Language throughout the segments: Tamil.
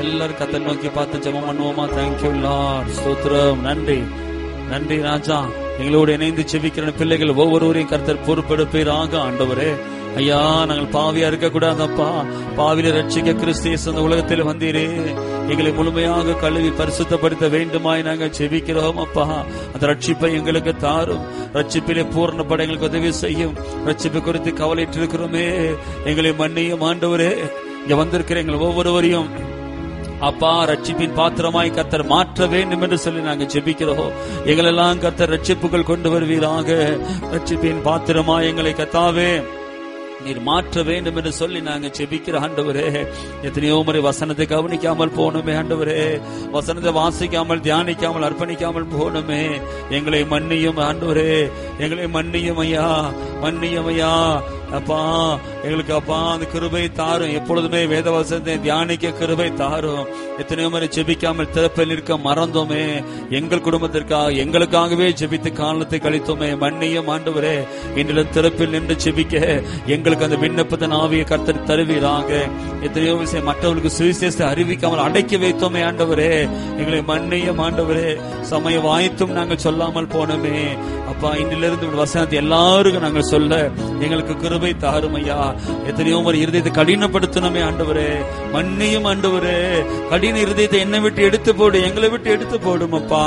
எல்லாரும் கத்தை நோக்கி பார்த்து ஜெபம் பண்ணுவோமா தேங்க்யூ லார்ட் ஸ்தோத்திரம் நன்றி நன்றி ராஜா எங்களோடு இணைந்து செபிக்கிற பிள்ளைகள் ஒவ்வொருவரையும் கர்த்தர் பொறுப்பெடுப்பீராக ஆண்டவரே ஐயா நாங்கள் பாவியா இருக்க கூடாதப்பா பாவில ரட்சிக்க கிறிஸ்து இயேசு இந்த உலகத்தில் வந்தீரே எங்களை முழுமையாக கழுவி பரிசுத்தப்படுத்த வேண்டுமாய் நாங்கள் செபிக்கிறோம் அப்பா அந்த ரட்சிப்பை எங்களுக்கு தாரும் ரட்சிப்பிலே பூர்ணப்பட எங்களுக்கு உதவி செய்யும் ரட்சிப்பை குறித்து கவலையிட்டு இருக்கிறோமே எங்களை மன்னியும் ஆண்டவரே இங்க வந்திருக்கிற எங்கள் ஒவ்வொருவரையும் அப்பா ரட்சிப்பின் பாத்திரமாய் கர்த்தர் மாற்ற வேண்டும் என்று சொல்லி நாங்கள் ஜெபிக்கிறோம் எங்களெல்லாம் கர்த்தர் ரட்சிப்புகள் கொண்டு வருவீராக ரட்சிப்பின் பாத்திரமாய் எங்களை கத்தாவே நீர் மாற்ற வேண்டும் என்று சொல்லி நாங்க ஜெபிக்கிற ஆண்டவரே எத்தனையோ முறை வசனத்தை கவனிக்காமல் போனோமே ஆண்டவரே வசனத்தை வாசிக்காமல் தியானிக்காமல் அர்ப்பணிக்காமல் போனோமே எங்களை மன்னியும் ஆண்டவரே எங்களை மன்னியும் ஐயா மன்னியும் ஐயா அப்பா எங்களுக்கு அப்பா அந்த கிருபை தாரும் எப்பொழுதுமே வேத வசனத்தை தியானிக்க கிருபை தாரும் எத்தனையோ முறை ஜெபிக்காமல் திறப்பில் நிற்க மறந்தோமே எங்கள் குடும்பத்திற்காக எங்களுக்காகவே ஜெபித்து காலத்தை கழித்தோமே மன்னியும் ஆண்டவரே இன்றிலும் திறப்பில் நின்று ஜெபிக்க எங்களுக்கு அந்த விண்ணப்பத்தின் ஆவியை கர்த்தர் தருவீராக எத்தனையோ விஷயம் மற்றவர்களுக்கு சுவிசேஷத்தை அறிவிக்காமல் அடக்கி வைத்தோமே ஆண்டவரே எங்களை மன்னியும் ஆண்டவரே சமய வாய்த்தும் நாங்கள் சொல்லாமல் போனோமே அப்பா இன்றிலிருந்து இந்த வசனத்தை எல்லாருக்கும் நாங்கள் சொல்ல எங்களுக்கு கிருபை தாரும் ஐயா எத்தனையோ ஒரு இருதயத்தை கடினப்படுத்தணுமே ஆண்டவரே மன்னியும் ஆண்டவரே கடின இருதயத்தை என்னை விட்டு எடுத்து போடு எங்களை விட்டு எடுத்து போடும் அப்பா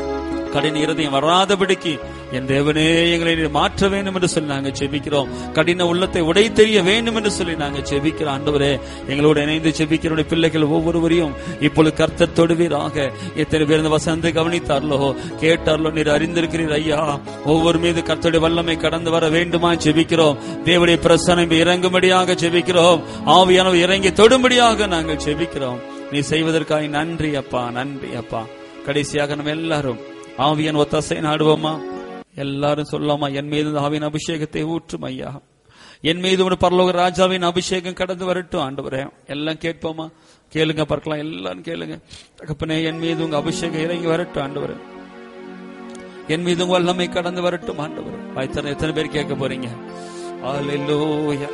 கடின இருதயம் வராதபடிக்கு என் தேவனே எங்களை நீர் மாற்ற வேண்டும் என்று சொல்லி நாங்கள் ஜெபிக்கிறோம் கடின உள்ளத்தை உடை தெரிய வேண்டும் என்று சொல்லி நாங்கள் ஜெபிக்கிறோம் ஆண்டவரே எங்களோடு இணைந்து ஜெபிக்கிற பிள்ளைகள் ஒவ்வொருவரையும் இப்பொழுது கர்த்தர் தொடுவீராக எத்தனை பேர் இந்த வசந்தை கவனித்தார்களோ கேட்டார்களோ நீர் அறிந்திருக்கிறீர் ஐயா ஒவ்வொரு மீது கர்த்தருடைய வல்லமை கடந்து வர வேண்டுமா ஜெபிக்கிறோம் தேவனுடைய பிரசனம் இறங்கும்படியாக ஜெபிக்கிறோம் ஆவியானவர் இறங்கி தொடும்படியாக நாங்கள் ஜெபிக்கிறோம் நீ செய்வதற்காக நன்றி அப்பா நன்றி அப்பா கடைசியாக நம்ம எல்லாரும் ஆவியன் ஒத்தாசை நாடுவோமா எல்லாரும் சொல்லாமா என் மீது இந்த ஆவியின் அபிஷேகத்தை ஊற்றும் ஐயா என் மீது ஒரு பரலோக ராஜாவின் அபிஷேகம் கடந்து வரட்டும் ஆண்டவரே எல்லாம் கேட்போமா கேளுங்க பார்க்கலாம் எல்லாரும் கேளுங்க தகப்பனே என் மீது உங்க அபிஷேகம் இறங்கி வரட்டும் ஆண்டவரே என் மீது உங்க வல்லமை கடந்து வரட்டும் ஆண்டவர் எத்தனை எத்தனை பேர் கேட்க போறீங்க அல்லேலூயா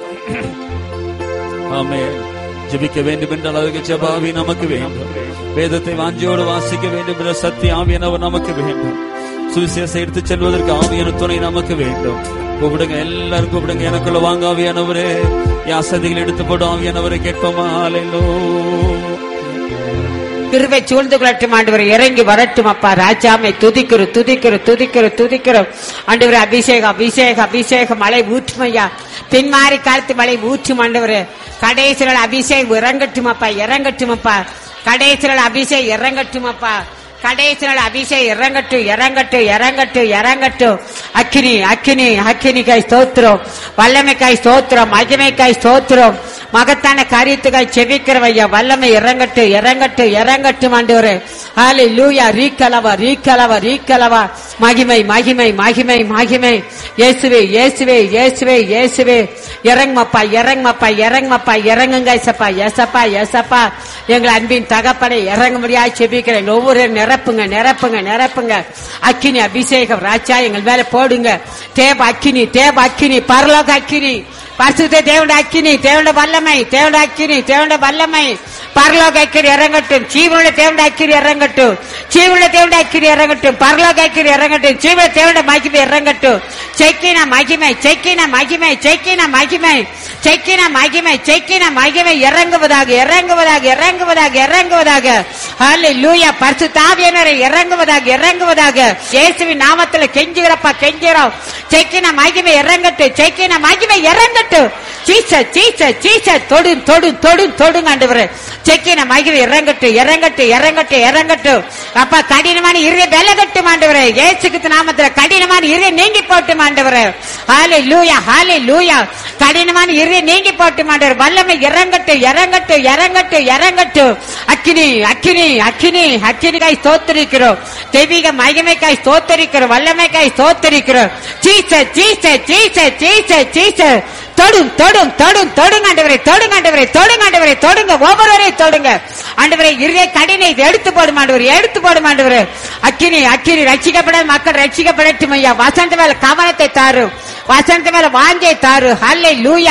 ஆமென் ஜெபிக்க வேண்டும் என்றால் அதுக்கு ஜபாவி நமக்கு வேண்டும் வேதத்தை வாஞ்சியோடு வாசிக்க வேண்டும் என்ற சத்திய ஆவியானவர் நமக்கு வேண்டும் சுவிசேஷம் எடுத்து செல்வதற்கு ஆவியான துணை நமக்கு வேண்டும் கூப்பிடுங்க எல்லாரும் கூப்பிடுங்க எனக்குள்ள வாங்க ஆவியானவரே என் சதிகள் எடுத்து போடும் ஆவியானவரை கேட்போமா ஆலையிலோ கிருபை சூழ்ந்து கொள்ளட்டும் ஆண்டவர் இறங்கி வரட்டும் அப்பா ராஜாமை துதிக்கிறோம் துதிக்கிறோம் துதிக்கிறோம் துதிக்கிறோம் ஆண்டவர் அபிஷேகம் அபிஷேகம் அபிஷேகம் மழை ஊற்றுமையா பின்மாறி காலத்து மழை ஊற்றும் ஆண்டவர் கடைசியில் அபிஷேகம் இறங்கட்டும் அப்பா இறங்கட்டும் அப்பா கடைசியில் அபிஷேகம் இறங்கட்டும் அப்பா கடைசி நாள் அபிஷேகம் இறங்கட்டும் இறங்கட்டும் இறங்கட்டும் இறங்கட்டும் அக்கினி அக்கினி அக்கினிக்காய் ஸ்தோத்திரம் வல்லமைக்காய் ஸ்தோத்திரம் மகிமைக்காய் ஸ்தோத்திரம் மகத்தான காரியத்துக்காய் செவிக்கிறவ ஐயா வல்லமை இறங்கட்டும் இறங்கட்டும் இறங்கட்டும் ஆண்டவரே ஹாலே லூயா ரீக்கலவா ரீக்கலவா ரீக்கலவா மகிமை மகிமை மகிமை மகிமை இயேசுவே இயேசுவே இயேசுவே இயேசுவே இறங்குமப்பா இறங்குமப்பா இறங்குமப்பா இறங்குங்க ஏசப்பா ஏசப்பா ஏசப்பா எங்கள் அன்பின் தகப்பனை இறங்க முடியாது செபிக்கிறேன் ஒவ்வொரு நிரப்புங்க நிரப்புங்க நிரப்புங்க அக்கினி அபிஷேகம் ராஜா எங்கள் மேல போடுங்க தேவ அக்கினி தேவ அக்கினி பரலோக அக்கினி பரிசுத்த தேவண்ட அக்கினி தேவண்ட வல்லமை தேவண்ட அக்கினி தேவண்ட வல்லமை பரலோக அக்கினி இறங்கட்டும் ஜீவனுள்ள தேவண்ட அக்கினி இறங்கட்டும் ஜீவனுள்ள தேவண்ட அக்கினி இறங்கட்டும் பரலோக அக்கினி இறங்கட்டும் ஜீவன தேவண்ட மகிமை இறங்கட்டும் செக்கின மகிமை செக்கின மகிமை செக்கின மகிமை செக்கின மகிமை செக்கின மகிமை இறங்குவதாக இறங்குவதாக இறங்குவதாக இறங்குவதாக ஹalleluya லூயா பரிசு தாவியனரை இறங்குவதாக இறங்குவதாக இயேசுவின் நாமத்துல கெஞ்சுகிறப்பா கெஞ்சுகிறோம் செக்கின மகிமை இறங்கட்டும் செக்கின மகிமை இறங்கட்டும் சீச்ச சீச்ச சீச்ச தொடு தொடு தொடு தொடுங்க ஆண்டவரே செக்கின மகிமை இறங்கட்டும் இறங்கட்டும் இறங்கட்டும் இறங்கட்டும் அப்பா கடினமான இறுதி விலகட்டும் ஆண்டவரே இயேசுக்கு நாமத்துல கடினமான இறுதி நீங்கி போட்டும் ஆண்டவரே ஹாலே லூயா ஹாலே லூயா கடினமான இறுதி நீங்கி போட்டும் ஆண்டவர் வல்லமை இறங்கட்டும் இறங்கட்டும் இறங்கட்டும் இறங்கட்டும் அக்கினி அக்கினி அக்கினி அக்கினிக்காய் ஸ்தோத்தரிக்கிறோம் தெய்வீக மகிமைக்காய் ஸ்தோத்தரிக்கிறோம் வல்லமைக்காய் ஸ்தோத்தரிக்கிறோம் சீச்ச சீச்ச சீச்ச சீச்ச சீச்ச தொடும் தொடும் தொடும் தொடுங்க ஆண்டவரை தொடுங்க ஆண்டவரை தொடுங்க ஆண்டவரை தொடுங்க ஒவ்வொருவரையும் தொடுங்க ஆண்டவரை இருதய கடினை இது எடுத்து போடும் ஆண்டவர் எடுத்து போடும் ஆண்டவர் அக்கினி அக்கினி ரட்சிக்கப்படாத மக்கள் ரட்சிக்கப்படட்டும் ஐயா வசந்த மேல கவனத்தை தாரும் வசந்த மேல வாஞ்சை தாரு ஹல்லை லூயா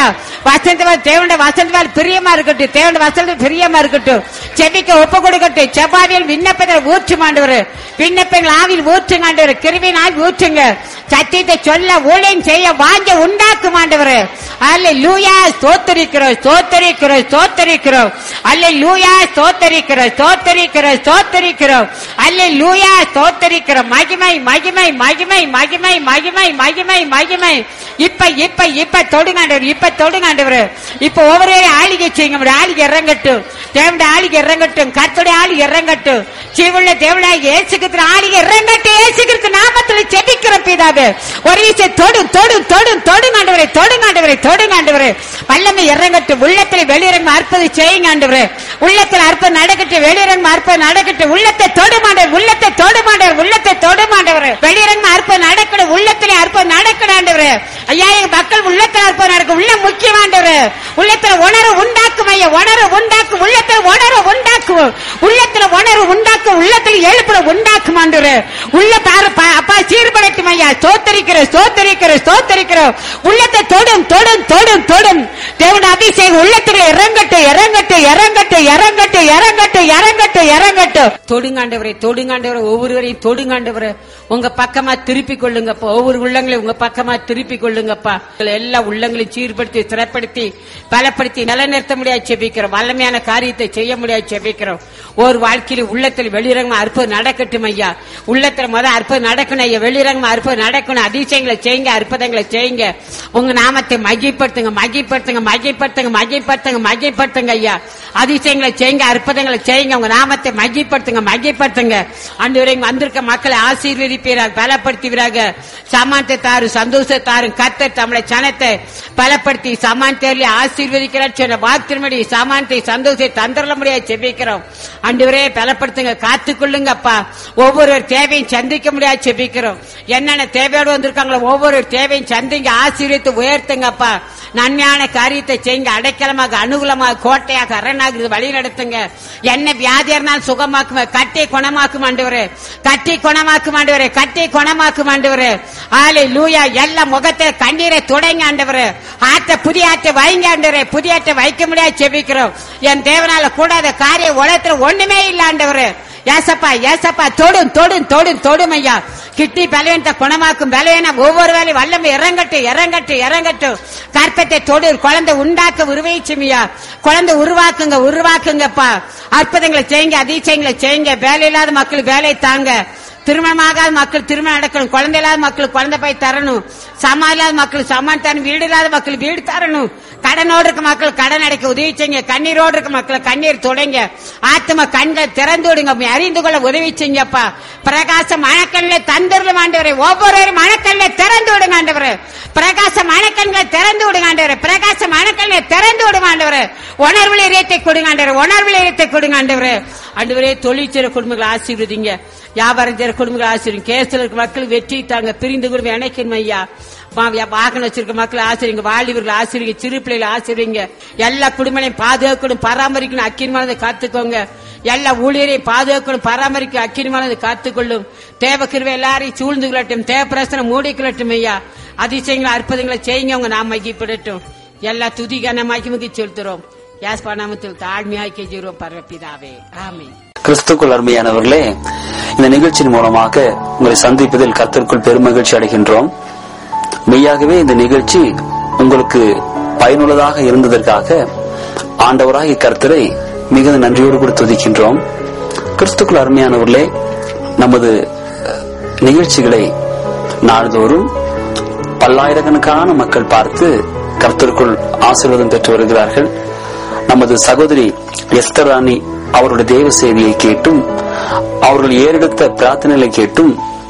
வசந்த மேல் தேவனுடைய வசந்த மேல் பிரியமா இருக்கட்டும் தேவனுடைய வசந்த பிரியமா இருக்கட்டும் செவிக்க ஒப்பு கொடுக்கட்டும் செவ்வாவியல் விண்ணப்பத்தில் ஊற்றும் ஆண்டவர் விண்ணப்பங்கள் ஆவில் ஊற்றுங்க ஆண்டவர் கிருவினால் ஊற்றுங்க சத்தியத்தை சொல்ல ஊழியம் செய்ய வாஞ்ச உண்டாக்கும் ஆண்டவர் அல்ல லூயா ஸ்தோத்தரிக்கிறோம் ஸ்தோத்தரிக்கிறோம் ஸ்தோத்தரிக்கிறோம் அல்ல லூயா ஸ்தோத்தரிக்கிறோம் ஸ்தோத்தரிக்கிறோம் ஸ்தோத்தரிக்கிறோம் அல்ல லூயா ஸ்தோத்தரிக்கிறோம் மகிமை மகிமை மகிமை மகிமை மகிமை மகிமை மகிமை இப்ப இப்ப இப்ப தொடுங்காண்டவர் இப்ப தொடுங்காண்டவர் இப்ப ஒவ்வொரு ஆளிகை செய்யுங்க நம்முடைய ஆளிகை இறங்கட்டும் தேவனுடைய ஆளிகை இறங்கட்டும் கர்த்தருடைய ஆளிகை இறங்கட்டும் ஜீவுள்ள தேவனாய் இயேசுகிற ஆளிகை இறங்கட்டும் இயேசுகிற நாமத்தில் செபிக்கிறோம் பிதாவே ஒரு விஷயம் தொடு தொடு தொடு தொடுங்காண்டவரை தொடுங்காண்டவரை தொடுங்காண்டவரை வல்லமை இறங்கட்டும் உள்ளத்தில் வெளியிறங்க அற்புதம் செய்யுங்க ஆண்டவரே உள்ளத்தில் அற்புதம் நடக்கட்டும் வெளியிறங்க அற்புதம் நடக்கட்டும் உள்ளத்தை தொடுமாண்டவர் உள்ளத்தை தொடுமாண்டவர் உள்ளத்தை தொடுமாண்டவர் வெளியிறங்க அற்புதம் நடக்கணும் உள்ளத்திலே அற்புதம் நடக்கணும் ஆண்டவரே ஐயா எங்க மக்கள் உள்ளத்தில் அற்புதம் நடக்கும் உள்ள முக்கியமாண்டவர் உள்ளத்துல உணர்வு உண்டாக்கும் ஐயா உணர்வு உண்டாக்கும் உள்ளத்துல உணர்வு உண்டாக்கும் உள்ளத்துல உணர்வு உண்டாக்கும் உள்ளத்துல எழுப்புற உண்டாக்கும் ஆண்டவரே உள்ள பாரு பா- அப்பா சீர்படுத்தும் ஐயா ஸ்தோத்தரிக்கிற ஸ்தோத்தரிக்கிற ஸ்தோத்தரிக்கிற உள்ளத்தை தொடும் தொடும் தொடும் தொடும் தேவன் அபிஷேகம் உள்ளத்துல இறங்கட்டும் இறங்கட்டும் இறங்கட்டும் இறங்கட்டும் இறங்கட்டும் இறங்கட்டும் இறங்கட்டும் தொடுங்காண்டவரை தொடுங்காண்டவரை ஒவ்வொருவரையும் தொடுங்காண்டவரை உங்க பக்கமா திருப்பி கொள்ளுங்கப்பா ஒவ்வொரு உள்ளங்களையும் உங்க பக்கமா திருப்பி கொள்ளுங்கப்பா எல்லா உள்ளங்களையும் சீர்படுத்தி சிறப்படுத்தி பலப்படுத்தி நிலைநிறுத்த முடியாது செபிக்கிறோம் வல்லமையான காரியத்தை செய்ய முடியாது செபிக்கிறோம் ஒரு வாழ்க்கையில உள்ளத்தில் வெளிரங்கமா அற்புதம் நடக்கட்டும் ஐயா உள்ளத்துல முத அற்புதம் நடக்கணும் ஐயா வெளிரங்கமா அற்புதம் நடக்கணும் அதிசயங்களை செய்யுங்க அற்புதங்களை செய்யுங்க உங்க நாமத்தை மகிப்படுத்துங்க மகிப்படுத்துங்க மகிப்படுத்துங்க மகிப்படுத்துங்க மகிப்படுத்துங்க ஐயா அதிசயங்களை செய்யுங்க அற்புதங்களை செய்யுங்க உங்க நாமத்தை மகிப்படுத்துங்க மகிப்படுத்துங்க அன்று வரை இங்க வந்திருக்க மக்களை ஆசீர்வதிப்பீராக பலப்படுத்துவீராக சமானத்தை தாரு சந்தோஷத்தை தாரு கத்தர் தமிழை சனத்தை பலப்படுத்தி சமானத்தை ஆசீர்வதிக்கிறார் சொன்ன வாக்கின்படி சமானத்தை சந்தோஷத்தை தந்திரல முடியாது செபிக்கிறோம் அன்று வரை பலப்படுத்துங்க காத்துக்கொள்ளுங்க அப்பா ஒவ்வொரு தேவையும் சந்திக்க முடியாது செபிக்கிறோம் என்னென்ன தேவையோடு வந்திருக்காங்களோ ஒவ்வொரு தேவையும் சந்திங்க ஆசீர்வித்து உயர்த்துங்கப்பா நன்மையான காரியத்தை செய்யுங்க அடைக்கலமாக அனுகூலமாக கோட்டையாக அரணாக வழி நடத்துங்க என்ன வியாதியா இருந்தாலும் சுகமாக்குங்க கட்டி குணமாக்கும் ஆண்டவரே கட்டி குணமாக்கும் ஆண்டவரே கட்டி குணமாக்கும் ஆண்டவரே ஆலை லூயா எல்லா முகத்தை கண்ணீரை தொடங்க ஆண்டவரே ஆற்ற புதிய ஆற்றை வைங்க ஆண்டவரே புதிய ஆற்றை வைக்க முடியாது செபிக்கிறோம் என் தேவனால கூடாத காரிய உலகத்துல ஒண்ணுமே இல்ல ஆண்டவரே ஏசப்பா ஏசப்பா தொடும் தொடும் தொடும் தொடும் ஐயா கிட்டி பலவீனத்தை குணமாக்கும் பலவீனம் ஒவ்வொரு வேலையும் வல்லமை இறங்கட்டும் இறங்கட்டும் இறங்கட்டும் கற்பத்தை தொடு குழந்தை உண்டாக்க உருவாச்சுமியா குழந்தை உருவாக்குங்க உருவாக்குங்கப்பா அற்புதங்களை செய்யுங்க அதிசயங்களை செய்யுங்க வேலை இல்லாத மக்கள் வேலை தாங்க திருமணமாகாத மக்கள் திருமணம் நடக்கணும் குழந்தை இல்லாத மக்களுக்கு குழந்தை போய் தரணும் சமா இல்லாத மக்கள் சமான் தரணும் வீடு இல்லாத மக்கள் வீடு தரணும் கடனோடு இருக்க மக்கள் கடன் அடைக்க உதவி செய்யுங்க கண்ணீரோடு இருக்க மக்களை கண்ணீர் தொடங்க ஆத்ம கண்களை திறந்து விடுங்க அறிந்து கொள்ள உதவி செய்யுங்கப்பா பிரகாச மணக்கண்களை தந்துடலும் ஆண்டவரே ஒவ்வொருவரும் மணக்கண்களை திறந்து விடுங்க ஆண்டவரே பிரகாச மணக்கண்களை திறந்து விடுங்க ஆண்டவரே பிரகாச மணக்கண்களை திறந்து விடுங்க ஆண்டவரே உணர்வுல இதயத்தை கொடுங்க ஆண்டவரே உணர்வுல இதயத்தை கொடுங்க ஆண்டவரே ஆண்டவரே தொழில் செய்ற குடும்பங்களை ஆசீர்வதிங்க வியாபாரம் செய்யற குடும்பங்களை ஆசீர்வதிங்க கேஸ்ல இருக்க மக்கள் வெற்றி தாங்க பிரிந்து குடும்பம் இணைக்கணும் ஐயா வா- வியா- வாகனம் வச்சிருக்க மக்கள் ஆசிரியங்க வாலிபர்கள் ஆசிரியங்க சிறு பிள்ளைகளை ஆசிரியங்க எல்லா குடும்பங்களையும் பாதுகாக்கணும் பராமரிக்கணும் அக்கிரமானதை காத்துக்கோங்க எல்லா ஊழியரையும் பாதுகாக்கணும் பராமரிக்க அக்கிரமானதை காத்துக்கொள்ளும் தேவ கிருவை எல்லாரையும் சூழ்ந்து கொள்ளட்டும் தேவ பிரசனம் மூடிக்கொள்ளட்டும் ஐயா அதிசயங்களை அற்புதங்களை செய்யுங்க உங்க நாம் மகிப்படட்டும் எல்லா துதி கனமாக்கி செலுத்துறோம் யாஸ் பணாமத்தில் தாழ்மையாக்கி கெஜிரோம் பரப்பிதாவே ஆமென் கிறிஸ்துக்குள் அருமையானவர்களே இந்த நிகழ்ச்சியின் மூலமாக உங்களை சந்திப்பதில் கர்த்தருக்குள் பெருமகிழ்ச்சி அடைகின்றோம் மெய்யாகவே இந்த நிகழ்ச்சி உங்களுக்கு பயனுள்ளதாக இருந்ததற்காக ஆண்டவராகிய கர்த்தரை மிகுந்த நன்றியோடு கூட துதிக்கின்றோம் கிறிஸ்துக்குள் அருமையானவர்களே நமது அஹ், நிகழ்ச்சிகளை நாள்தோறும் பல்லாயிரக்கணக்கான மக்கள் பார்த்து கர்த்தருக்குள் ஆசீர்வாதம் பெற்று வருகிறார்கள் நமது சகோதரி எஸ்தர் ராணி அவருடைய தேவ செய்தியை கேட்டும் அவர்கள் ஏறெடுத்த பிரார்த்தனைகளை கேட்டும்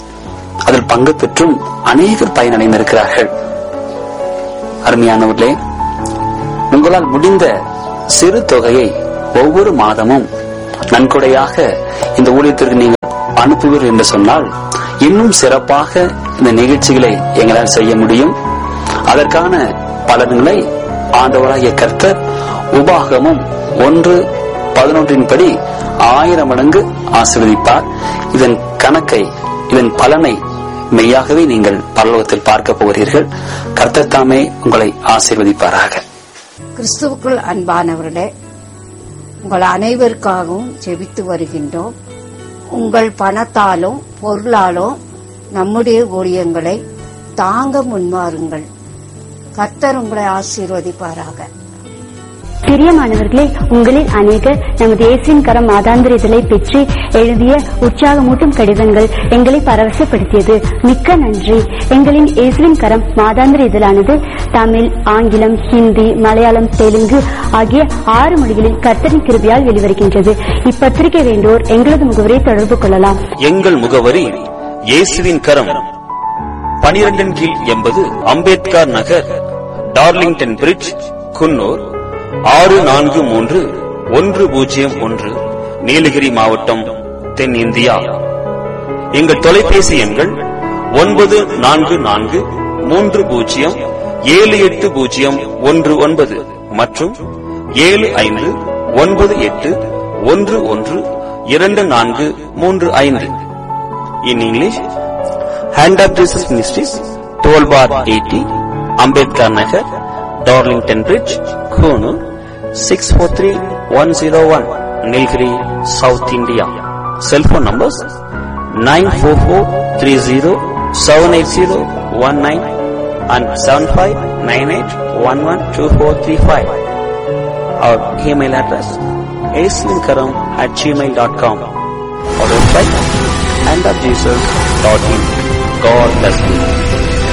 அதில் பங்கு பெற்றும் அநேகர் பயனடைந்திருக்கிறார்கள் அருமையானவர்களே உங்களால் முடிந்த சிறு தொகையை ஒவ்வொரு மாதமும் நன்கொடையாக இந்த ஊழியத்திற்கு நீங்கள் அனுப்புவீர்கள் என்று சொன்னால் இன்னும் சிறப்பாக இந்த நிகழ்ச்சிகளை எங்களால் செய்ய முடியும் அதற்கான பலன்களை ஆண்டவராகிய கர்த்தர் உபாகமும் ஒன்று பதினொன்றின் படி ஆயிரம் மடங்கு ஆசீர்வதிப்பார் இதன் கணக்கை இதன் பலனை மெய்யாகவே நீங்கள் பரலோகத்தில் பார்க்க போகிறீர்கள் கர்த்தர் தாமே உங்களை ஆசீர்வதிப்பாராக கிறிஸ்துவுக்குள் அன்பானவர்களே உங்கள் அனைவருக்காகவும் ஜெபித்து வருகின்றோம் உங்கள் பணத்தாலும் பொருளாலும் நம்முடைய ஊழியங்களை தாங்க முன்வாருங்கள் கர்த்தர் உங்களை ஆசீர்வதிப்பாராக பிரியமானவர்களே உங்களில் அநேகர் நமது இயேசுவின் கரம் மாதாந்திர இதழை பெற்று எழுதிய உற்சாகமூட்டும் கடிதங்கள் எங்களை பரவசப்படுத்தியது மிக்க நன்றி எங்களின் இயேசுவின் கரம் மாதாந்திர இதழானது தமிழ் ஆங்கிலம் ஹிந்தி மலையாளம் தெலுங்கு ஆகிய ஆறு மொழிகளில் கர்த்தரின் கிருபியால் வெளிவருகின்றது இப்பத்திரிகை வேண்டோர் எங்களது முகவரை தொடர்பு கொள்ளலாம் எங்கள் முகவரி இயேசுவின் கரம் பனிரெண்டின் கீழ் எண்பது அம்பேத்கர் நகர் டார்லிங்டன் பிரிட்ஜ் குன்னூர் ஆறு நான்கு மூன்று ஒன்று பூஜ்ஜியம் ஒன்று நீலகிரி மாவட்டம் தென்னிந்தியா எங்கள் தொலைபேசி எண்கள் ஒன்பது நான்கு நான்கு மூன்று பூஜ்ஜியம் ஏழு எட்டு பூஜ்ஜியம் ஒன்று ஒன்பது மற்றும் ஏழு ஐந்து ஒன்பது எட்டு ஒன்று ஒன்று இரண்டு நான்கு மூன்று ஐந்து in English hand of Jesus ministries twelve bar eighty Ambedkar Nagar Darlington bridge Coonoor six four three one zero one Nilgiri south India cellphone numbers nine four four three zero seven eight zero one nine and seven five nine eight one one two four three five our email address ஏஸ்லிங்கரம் at Gmail dot com our website and of Jesus.in. God bless you.